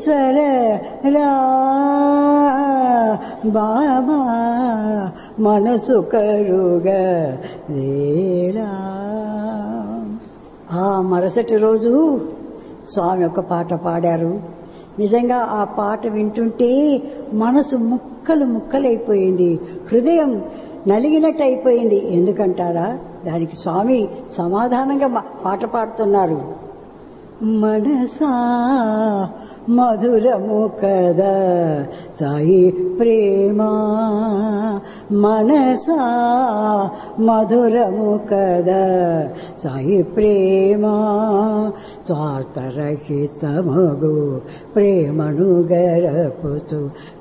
ఈశ్వర రా బాబా మనసు కరుగ లేలా ఆ మరుసటి రోజు స్వామి ఒక పాట పాడారు నిజంగా ఆ పాట వింటుంటే మనసు ముక్కలు ముక్కలైపోయింది హృదయం నలిగినట్టు అయిపోయింది ఎందుకంటారా దానికి స్వామి సమాధానంగా మా- పాట పాడుతున్నారు మనసా మధురము కదా సాయి ప్రేమ మనసా మధురము కదా సాయి ప్రేమ స్వార్థరహితమగు ప్రేమను గరపుచు